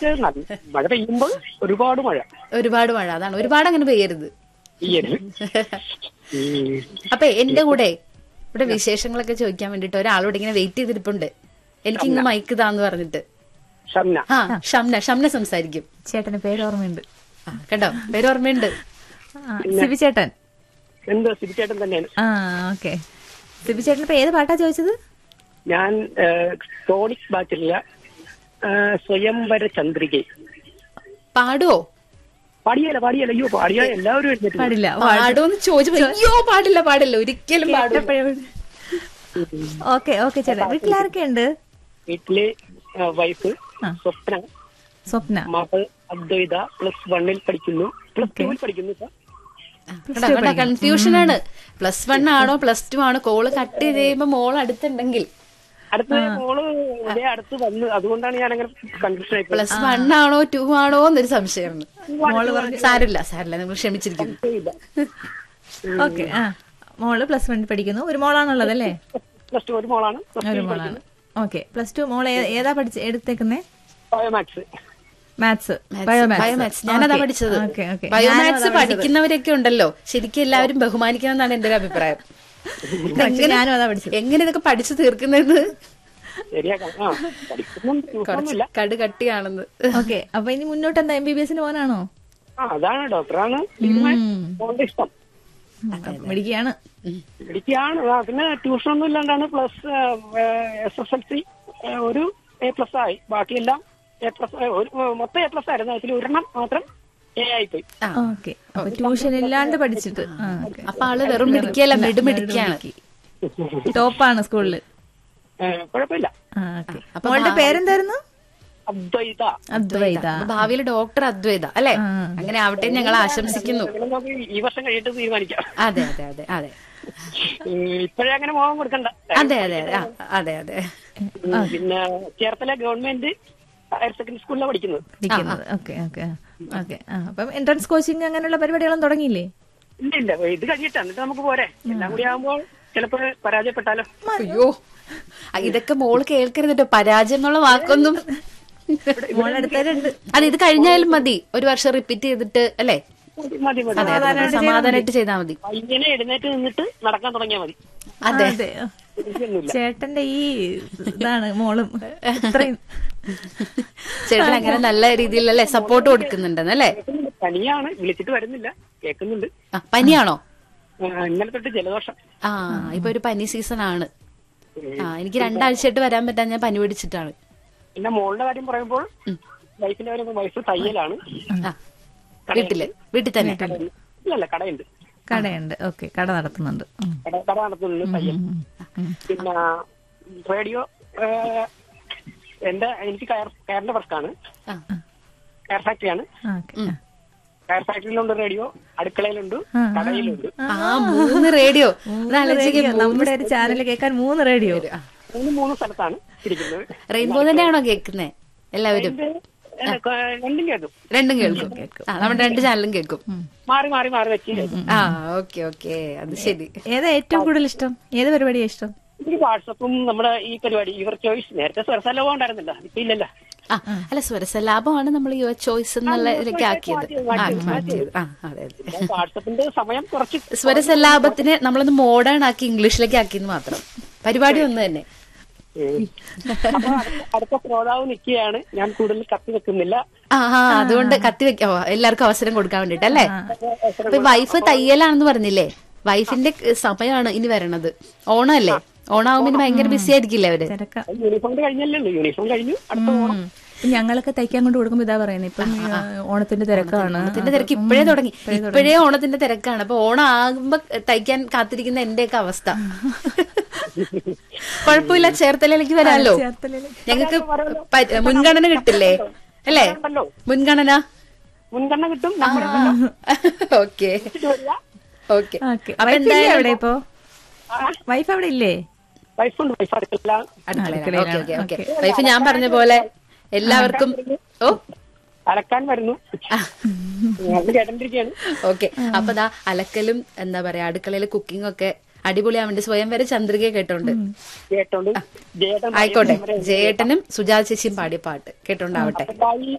വെച്ചാൽ നല്ല മഴ പെയ്യുമ്പോൾ ഒരുപാട് മഴ ഒരുപാട് മഴ അതാണ് ഒരുപാട് അങ്ങനെ പെയ്യരുത് ഈ ഒരു ഉം. അപ്പൊ എന്റെ കൂടെ ഇവിടെ വിശേഷങ്ങളൊക്കെ ചോദിക്കാൻ വേണ്ടിട്ട് ഒരാളോട് ഇങ്ങനെ വെയിറ്റ് ചെയ്തിരിപ്പുണ്ട് എനിക്ക് ഇന്ന് മൈക്ക് താന്ന് പറഞ്ഞിട്ട് ഷംന ആ ഷംന ഷംന സംസാരിക്കും ചേട്ടന് പേര് ഓർമ്മയുണ്ട് ആ, കേട്ടോ പേര് ഓർമ്മയുണ്ട് ആ, സിബി ചേട്ടൻ എന്തോ സിരിച്ചേട്ടൻ തന്നെയാണ് ആ ഓക്കെ സിബി ചേട്ടൻ ഇപ്പൊ ഏത് പാട്ടാ ചോദിച്ചത് ഞാൻ സോണിക് ബാച്ചിലുള്ള സ്വയംവര ചന്ദ്രിക പാടുവോ പാടിയല്ല പാടിയല്ല അയ്യോ പാടിയ എല്ലാവരും എഴുന്നേറ്റ് പോകും. പാടില്ല പാടുമെന്ന് ചോദിച്ചു അയ്യോ പാടില്ല പാടില്ല ഒരിക്കലും പാടില്ല ഓക്കെ ഓക്കെ ചേട്ടൻ വീട്ടിലാരൊക്കെ ഉണ്ട് വീട്ടില് വൈഫ് സ്വപ്ന സ്വപ്ന മകൾ അദ്വൈത പ്ലസ് വണ്ണിൽ പഠിക്കുന്നു പ്ലസ് ടുവിൽ പഠിക്കുന്നു ഇപ്പൊ. കൺഫ്യൂഷൻ ആണ് പ്ലസ് വൺ ആണോ പ്ലസ് ടു ആണോ കോള് കട്ട് ചെയ്ത് കഴിയുമ്പോ മോൾ അടുത്തുണ്ടെങ്കിൽ അടുത്ത മോള് ഇതേ അടുത്ത് വന്നു അതുകൊണ്ടാണ് ഞാൻ അങ്ങനെ കൺഫ്യൂഷൻ ആയി പ്ലസ് വൺ ആണോ ടു ആണോ എന്നൊരു സംശയമാണ് മോള് പറഞ്ഞു സാരില്ല സാരില്ല നിങ്ങൾ ക്ഷമിച്ചിരിക്കുന്നു ഓക്കെ ആ മോള് പ്ലസ് വൺ പഠിക്കുന്നു ഒരു മോളാണുള്ളത് അല്ലേ പ്ലസ് ടു ഒരു മോളാണ് പ്ലസ് ഒരു ടു മോളാണ് ഓക്കെ പ്ലസ് ടു മോള് ഏ- ഏതാ പഠിച്ച് എടുത്തേക്കുന്നേ ബയോമാക്സ് മാത്സ് ബയോമാത്സ് ഞാനതാ പഠിച്ചത് ഓക്കെ ഓക്കെ ബയോമാത്സ് പഠിക്കുന്നവരൊക്കെ ഉണ്ടല്ലോ ശരിക്കും എല്ലാവരും ബഹുമാനിക്കണം എന്നാണ് എന്റെ ഒരു അഭിപ്രായം ഇതെങ്ങനെ- ഞാനും അതാ പഠിച്ചത് എങ്ങനെ ഇതൊക്കെ പഠിച്ചു തീർക്കുന്നത് ശരിയാക്കാം ആ പഠിക്കുന്നുണ്ട് കുറച്ച് ട്യൂഷനൊന്നുമില്ല കട് കട്ടിയാണെന്ന് ഓക്കെ അപ്പൊ ഇനി മുന്നോട്ട് എന്താ എം ബി ബി എസിന് പോകാനാണോ ആ അതാണ് ഡോക്ടറാണ് തീരുമാനം മോളുടെ ഇഷ്ടം പഠിക്കുകയാണ് പഠിക്കുകയാണ് ആ, പിന്നെ ട്യൂഷൻ ഒന്നും ഇല്ലാണ്ടാണ് plus S S L C ഒരു എ പ്ലസ് ആയി ബാക്കിയെല്ലാം എ പ്ലസ് ഒരു മൊത്തം എ പ്ലസ് ആയിരുന്നു അതിൽ ഒരെണ്ണം മാത്രം എ ആയിപ്പോയി ഓക്കെ അപ്പൊ ട്യൂഷൻ ഇല്ലാണ്ട് പഠിച്ചിട്ട് ആ ഓക്കെ അപ്പൊ ആള് വെറും മിടിക്കല്ല മിടുമിടിക്കാണ് ടോപ്പാണ് സ്കൂളില് ഏ, കുഴപ്പമില്ല ആ ഓക്കെ മോളുടെ പേരെന്തായിരുന്നു അദ്വൈത അദ്വൈത അപ്പൊ ഭാവിയിൽ ഡോക്ടർ അദ്വൈത അല്ലെ ആ. അങ്ങനെ ആവട്ടെ എന്ന് ഞങ്ങൾ ആശംസിക്കുന്നു അങ്ങനെ നമുക്ക് ഈ വർഷം കഴിയിട്ട് തീരുമാനിക്കാം അതെ അതെ അതെ അതെ ഉം, ഇപ്പോഴേ അങ്ങനെ മോഹം കൊടുക്കണ്ട അതെ അതെ അതെ ആ, അതെ അതെ ഉം, പിന്നെ ചേർത്തല ഗവൺമെന്റ് ഹയർ സെക്കൻഡറി സ്കൂളിലാണ് പഠിക്കുന്നത് പഠിക്കുന്നത് ഓക്കെ ഓക്കെ ഓക്കെ ആ അപ്പം എൻട്രൻസ് കോച്ചിങ് അങ്ങനെയുള്ള പരിപാടികളും തുടങ്ങിയില്ലേ ഇല്ല ഇല്ല ഇത് കഴിഞ്ഞിട്ട് എന്നിട്ട് നമുക്ക് പോരെ എല്ലാം കൂടി ആകുമ്പോൾ ചിലപ്പോ പരാജയപ്പെട്ടാലോ അയ്യോ ആ, ഇതൊക്കെ മോള് കേൾക്കരുത് പരാജയം എന്നുള്ള വാക്കൊന്നും മോളെടുത്തവരുണ്ട് അത് ഇത് കഴിഞ്ഞാലും മതി ഒരു വർഷം റിപ്പീറ്റ് ചെയ്തിട്ട് അല്ലേ മതി മതി മതി അതെ അതെ സമാധാനമായിട്ട് ചെയ്താൽ മതി ഇങ്ങനെ എഴുന്നേറ്റ് നിന്നിട്ട് നടക്കാൻ തുടങ്ങിയാൽ മതി അതെ അതെ എനിക്കൊന്നുമില്ല ചേട്ടന്റെ ഈ ഇതാണ് മോളും ഇത്രയും ചേട്ടൻ അങ്ങനെ നല്ല രീതിയിലല്ലേ സപ്പോർട്ട് കൊടുക്കുന്നുണ്ടെന്ന് അല്ലേ കേൾക്കുന്നുണ്ട്. പനിയാണ് വിളിച്ചിട്ട് വരുന്നില്ല കേൾക്കുന്നുണ്ട് ആ, പനിയാണോ ആ, ഇന്നലെ തൊട്ട് ജലദോഷം ആ ഇപ്പൊ ഒരു പനി സീസൺ ആണ് ആ എനിക്ക് രണ്ടാഴ്ചയായിട്ട് വരാൻ പറ്റാൻ ഞാൻ പനി പിടിച്ചിട്ടാണ് പിന്നെ മോളുടെ കാര്യം പറയുമ്പോൾ വൈഫിന്റെ കാര്യം വൈഫ് തയ്യലാണ് ആ വീട്ടില് വീട്ടിൽ തന്നെ ഇല്ലല്ല കടയുണ്ട് കടയുണ്ട് ഓക്കെ കട നടത്തുന്നുണ്ട് ഉം. കട കട നടത്തുന്നുണ്ട് തയ്യൽ പിന്നെ റേഡിയോ ഏഹ്, എന്റെ എനിക്ക് കയർ കയറിന്റെ വർക്കാണ് ആ. കയർ ഫാക്ടറിയാണ് ആ, ഓക്കെ ആ. കയർ ഫാക്ടറിയിലുണ്ട് റേഡിയോ അടുക്കളയിലുണ്ട് കടയിലുണ്ട് ആ മൂന്ന് റേഡിയോ മൂന്ന് റേഡിയോ നമ്മുടെ ഒരു ചാനൽ കേൾക്കാൻ മൂന്ന് റേഡിയോ മൂന്ന് മൂന്ന് സ്ഥലത്താണ് ഇരിക്കുന്നത് റെയിൻബോ തന്നെയാണോ കേൾക്കുന്നേ എല്ലാവരും ഇത് ഏഹ്, ക- രണ്ടും കേൾക്കും രണ്ടും കേൾക്കും ആ നമ്മുടെ രണ്ട് ചാനലും കേൾക്കും മാറി മാറി മാറി വെച്ച് കേൾക്കും ആ ഓക്കെ ഓക്കെ അത് ശരി ഏതാ ഏറ്റവും കൂടുതൽ ഇഷ്ടം ഏത് പരിപാടിയാ ഇഷ്ടം ഈ വാട്സപ്പും നമ്മുടെ ഈ പരിപാടി യുവർ ചോയ്സ് നേരത്തെ സ്വരസ്ഥലവും ഉണ്ടായിരുന്നില്ല ഇപ്പൊ ഇല്ലല്ലോ ആ അല്ല സ്വരസലാഭമാണ് നമ്മൾ യുവർ ചോയ്സ് എന്നുള്ള ഇതിലേക്ക് ആക്കിയത് ആ, മാറ്റിയത് ആ അതെ അതെ പിന്നെ വാട്സപ്പിന്റെ സമയം കുറച്ച് സ്വരസലാഭത്തിനെ നമ്മളൊന്ന് മോഡേൺ ആക്കി ഇംഗ്ലീഷിലേക്ക് ആക്കിയെന്ന് മാത്രം പരിപാടി ഒന്ന് തന്നെ ഉം. അപ്പൊ അടുത്ത- അടുത്ത ശ്രോതാവ് നിൽക്കുകയാണ് ഞാൻ കൂടുതൽ കത്തി വെക്കുന്നില്ല ആ ആ അതുകൊണ്ട് കത്തി വെക്കാം എല്ലാവർക്കും അവസരം കൊടുക്കാൻ വേണ്ടിട്ട് അല്ലേ അപ്പൊ വൈഫ് തയ്യലാണെന്ന് പറഞ്ഞില്ലേ വൈഫിന്റെ സമയമാണ് ഇനി വരണത് ഓണമല്ലേ ഓണാവുമ്പോ ഇനി ഭയങ്കര ബിസി ആയിരിക്കില്ലേ അവര് തിരക്ക യൂണിഫോം കഴിഞ്ഞല്ലേ ഉള്ളൂ യൂണിഫോം കഴിഞ്ഞു അടുത്ത ഓണം ഇപ്പം ഞങ്ങളൊക്കെ തയ്ക്കാൻ കൊണ്ട് കൊടുക്കുമ്പോ ഇതാ പറയുന്നത് ഇപ്പം ആ, ഓണത്തിന്റെ തിരക്കാണ് ഓണത്തിന്റെ തിരക്ക് ഇപ്പോഴേ തുടങ്ങി ഇപ്പോഴേ ഓണത്തിന്റെ തിരക്കാണ് അപ്പൊ ഓണം ആകുമ്പോ തയ്ക്കാൻ കാത്തിരിക്കുന്ന എന്റെയൊക്കെ അവസ്ഥ കുഴപ്പമില്ല ചേർത്തലയിലേക്ക് വരാമല്ലോ ചേർത്തലയില്. ഞങ്ങൾക്ക് പ- മുൻഗണന കിട്ടില്ലേ അല്ലേ ഉണ്ടല്ലോ മുൻഗണന മുൻഗണന കിട്ടും നമ്മുടെ ഓക്കെ വരിക ഓക്കെ ഓക്കെ വൈഫ് ഇല്ലേ അവിടെ ഇപ്പോ വൈഫ് അവിടെ ഇല്ലേ വൈഫുണ്ട് വൈഫ് അടുക്കള ഓക്കെ ഓക്കെ ഓക്കെ വൈഫ് ഞാൻ പറഞ്ഞ പോലെ എല്ലാവർക്കും ഓ അലക്കാൻ വരുന്നു അത് കേട്ടോണ്ടിരിക്കുകയാണ് ഓക്കെ അപ്പൊ ദാ അലക്കലും എന്താ പറയാ അടുക്കളയിലെ കുക്കിംഗ് ഒക്കെ അടിപൊളിയാൻ വേണ്ടി സ്വയം വരെ ചന്ദ്രിക കേട്ടോണ്ട് കേട്ടോണ്ട് ജയേട്ടൻ ആയിക്കോട്ടെ ജയേട്ടനും സുജാത ചേച്ചിയും പാടിയ പാട്ട് കേട്ടോണ്ടാവട്ടെ ബൈ